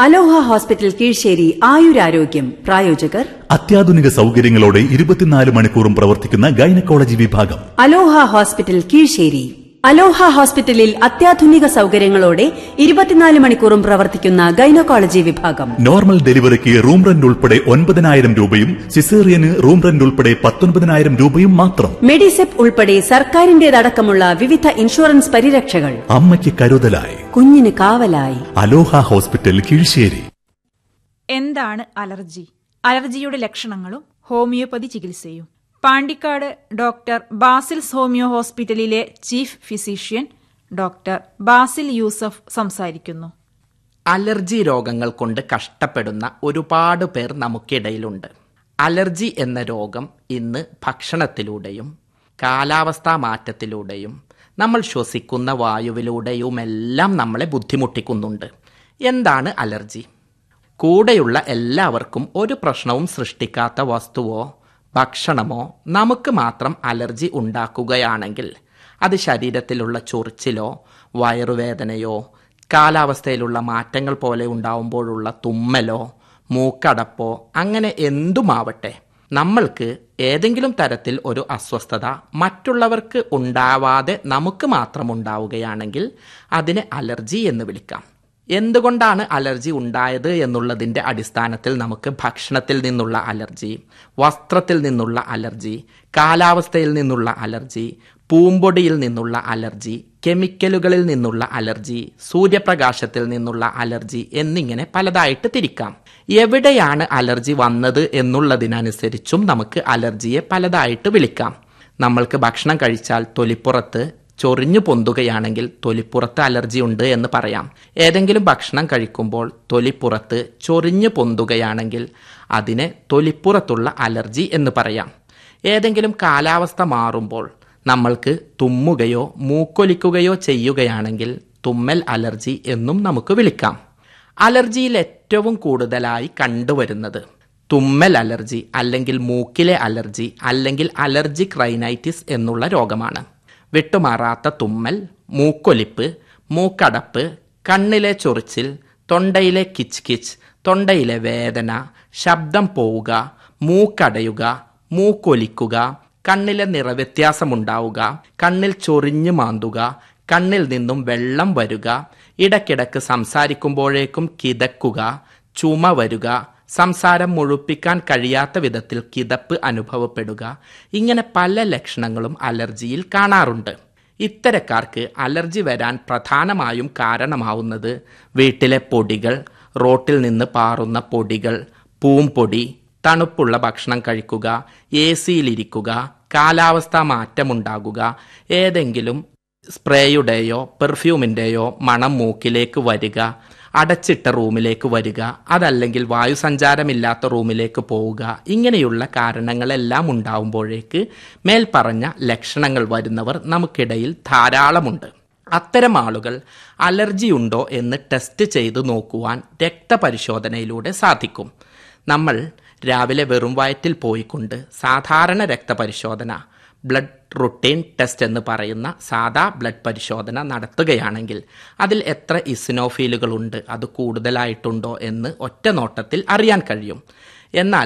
അലോഹ hospital Kizhisseri ആയുരാരോഗ്യം പ്രായോജകർ അത്യാധുനിക സൗകര്യങ്ങളോടെ ഇരുപത്തിനാല് മണിക്കൂറും പ്രവർത്തിക്കുന്ന ഗൈനക്കോളജി വിഭാഗം അലോഹ ഹോസ്പിറ്റൽ കീഴ്ശേരി അലോഹ ഹോസ്പിറ്റലിൽ അത്യാധുനിക സൗകര്യങ്ങളോടെ ഇരുപത്തിനാല് മണിക്കൂറും പ്രവർത്തിക്കുന്ന ഗൈനക്കോളജി വിഭാഗം നോർമൽ ഡെലിവറിക്ക് റൂം റെന്റ് ഉൾപ്പെടെ ഒൻപതിനായിരം രൂപയും സിസേറിയന് റൂം റെന്റ് ഉൾപ്പെടെ പത്തൊൻപതിനായിരം രൂപയും മാത്രം മെഡിസെപ്പ് ഉൾപ്പെടെ സർക്കാരിന്റേതടക്കമുള്ള വിവിധ ഇൻഷുറൻസ് പരിരക്ഷകൾ അമ്മയ്ക്ക് കരുതലായി കുഞ്ഞിന് കാവലായി അലോഹ ഹോസ്പിറ്റൽ കീഴ്ശേരി എന്താണ് അലർജി അലർജിയുടെ ലക്ഷണങ്ങളും ഹോമിയോപ്പതി ചികിത്സയും പാണ്ടിക്കാട് ഡോക്ടർ ബാസിൽസ് ഹോമിയോ ഹോസ്പിറ്റലിലെ chief physician doctor Basil Yusuf സംസാരിക്കുന്നു അലർജി രോഗങ്ങൾ കൊണ്ട് കഷ്ടപ്പെടുന്ന ഒരുപാട് പേർ നമുക്കിടയിലുണ്ട് അലർജി എന്ന രോഗം ഇന്ന് ഭക്ഷണത്തിലൂടെയും കാലാവസ്ഥാ മാറ്റത്തിലൂടെയും നമ്മൾ ശ്വസിക്കുന്ന വായുവിലൂടെയുമെല്ലാം നമ്മളെ ബുദ്ധിമുട്ടിക്കുന്നുണ്ട് എന്താണ് അലർജി കൂടെയുള്ള എല്ലാവർക്കും ഒരു പ്രശ്നവും സൃഷ്ടിക്കാത്ത വസ്തുവോ ഭക്ഷണമോ നമുക്ക് മാത്രം അലർജി ഉണ്ടാക്കുകയാണെങ്കിൽ അത് ശരീരത്തിലുള്ള ചൊറിച്ചിലോ വയറുവേദനയോ കാലാവസ്ഥയിലുള്ള മാറ്റങ്ങൾ പോലെ ഉണ്ടാവുമ്പോഴുള്ള തുമ്മലോ മൂക്കടപ്പോ അങ്ങനെ എന്തുമാവട്ടെ നമ്മൾക്ക് ഏതെങ്കിലും തരത്തിൽ ഒരു അസ്വസ്ഥത മറ്റുള്ളവർക്ക് ഉണ്ടാവാതെ നമുക്ക് മാത്രം ഉണ്ടാവുകയാണെങ്കിൽ അതിനെ അലർജി എന്ന് വിളിക്കാം എന്തുകൊണ്ടാണ് അലർജി ഉണ്ടായത് എന്നുള്ളതിൻ്റെ അടിസ്ഥാനത്തിൽ നമുക്ക് ഭക്ഷണത്തിൽ നിന്നുള്ള അലർജി വസ്ത്രത്തിൽ നിന്നുള്ള അലർജി കാലാവസ്ഥയിൽ നിന്നുള്ള അലർജി പൂമ്പൊടിയിൽ നിന്നുള്ള അലർജി കെമിക്കലുകളിൽ നിന്നുള്ള അലർജി സൂര്യപ്രകാശത്തിൽ നിന്നുള്ള അലർജി എന്നിങ്ങനെ പലതായിട്ട് തിരിക്കാം എവിടെയാണ് അലർജി വന്നത് എന്നുള്ളതിനനുസരിച്ചും നമുക്ക് അലർജിയെ പലതായിട്ട് വിളിക്കാം നമ്മൾക്ക് ഭക്ഷണം കഴിച്ചാൽ തൊലിപ്പുറത്ത് ചൊറിഞ്ഞു പൊന്തുകയാണെങ്കിൽ തൊലിപ്പുറത്ത് അലർജി ഉണ്ട് എന്ന് പറയാം ഏതെങ്കിലും ഭക്ഷണം കഴിക്കുമ്പോൾ തൊലിപ്പുറത്ത് ചൊറിഞ്ഞു പൊന്തുകയാണെങ്കിൽ അതിനെ തൊലിപ്പുറത്തുള്ള അലർജി എന്ന് പറയാം ഏതെങ്കിലും കാലാവസ്ഥ മാറുമ്പോൾ നമ്മൾക്ക് തുമ്മുകയോ മൂക്കൊലിക്കുകയോ ചെയ്യുകയാണെങ്കിൽ തുമ്മൽ അലർജി എന്നും നമുക്ക് വിളിക്കാം അലർജിയിൽ ഏറ്റവും കൂടുതലായി കണ്ടുവരുന്നത് തുമ്മൽ അലർജി അല്ലെങ്കിൽ മൂക്കിലെ അലർജി അല്ലെങ്കിൽ അലർജിക് റൈനൈറ്റിസ് എന്നുള്ള രോഗമാണ് വിട്ടുമാറാത്ത തുമ്മൽ മൂക്കൊലിപ്പ് മൂക്കടപ്പ് കണ്ണിലെ ചൊറിച്ചിൽ തൊണ്ടയിലെ കിച്ച് കിച്ച് തൊണ്ടയിലെ വേദന ശബ്ദം പോവുക മൂക്കടയുക മൂക്കൊലിക്കുക കണ്ണിലെ നിറവ്യത്യാസമുണ്ടാവുക കണ്ണിൽ ചൊറിഞ്ഞു മാന്തുക കണ്ണിൽ നിന്നും വെള്ളം വരുക ഇടയ്ക്കിടയ്ക്ക് സംസാരിക്കുമ്പോഴേക്കും കിതക്കുക ചുമ വരുക സംസാരം മുഴുപ്പിക്കാൻ കഴിയാത്ത വിധത്തിൽ കിതപ്പ് അനുഭവപ്പെടുക ഇങ്ങനെ പല ലക്ഷണങ്ങളും അലർജിയിൽ കാണാറുണ്ട് ഇത്തരക്കാർക്ക് അലർജി വരാൻ പ്രധാനമായും കാരണമാവുന്നത് വീട്ടിലെ പൊടികൾ റോട്ടിൽ നിന്ന് പാറുന്ന പൊടികൾ പൂമ്പൊടി തണുപ്പുള്ള ഭക്ഷണം കഴിക്കുക എ സിയിലിരിക്കുക കാലാവസ്ഥാ മാറ്റമുണ്ടാകുക ഏതെങ്കിലും സ്പ്രേയുടെയോ പെർഫ്യൂമിൻ്റെയോ മണം മൂക്കിലേക്ക് വരിക അടച്ചിട്ട റൂമിലേക്ക് വരിക അതല്ലെങ്കിൽ വായുസഞ്ചാരമില്ലാത്ത റൂമിലേക്ക് പോവുക ഇങ്ങനെയുള്ള കാരണങ്ങളെല്ലാം ഉണ്ടാവുമ്പോഴേക്ക് മേൽപ്പറഞ്ഞ ലക്ഷണങ്ങൾ വരുന്നവർ നമുക്കിടയിൽ ധാരാളമുണ്ട് അത്തരം ആളുകൾ അലർജി ഉണ്ടോ എന്ന് ടെസ്റ്റ് ചെയ്ത് നോക്കുവാൻ രക്തപരിശോധനയിലൂടെ സാധിക്കും നമ്മൾ രാവിലെ വെറും വയറ്റിൽ പോയിക്കൊണ്ട് സാധാരണ രക്തപരിശോധന ബ്ലഡ് റുട്ടീൻ ടെസ്റ്റ് എന്ന് പറയുന്ന സാധാ ബ്ലഡ് പരിശോധന നടത്തുകയാണെങ്കിൽ അതിൽ എത്ര ഇസിനോഫീലുകളുണ്ട് അത് കൂടുതലായിട്ടുണ്ടോ എന്ന് ഒറ്റ നോട്ടത്തിൽ അറിയാൻ കഴിയും എന്നാൽ